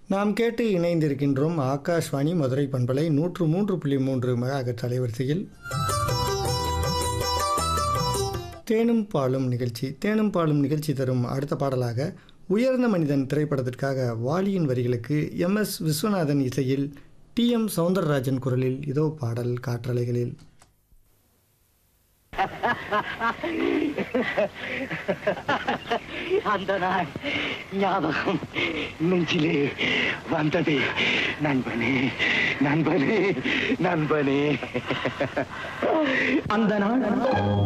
நாம் கேட்டு இணைந்திருக்கின்றோம் ஆகாஷ்வாணி மதுரை பண்பலை நூற்று மூன்று புள்ளி மூன்று மெகாஹெர்ட்ஸ் அலைவரிசையில் தேனும் பாலும் நிகழ்ச்சி தேனும் பாலும் நிகழ்ச்சி தரும் அடுத்த பாடலாக உயர்ந்த மனிதன் திரைப்படத்திற்காக வாலியின் வரிகளுக்கு எம் எஸ் விஸ்வநாதன் இசையில் டி எம் சௌந்தரராஜன் குரலில் இதோ பாடல் காற்றலைகளில் அந்த நாள் ஞாபகம் நெஞ்சிலே வந்தது நண்பனே நண்பனே நண்பனே அந்த நாள்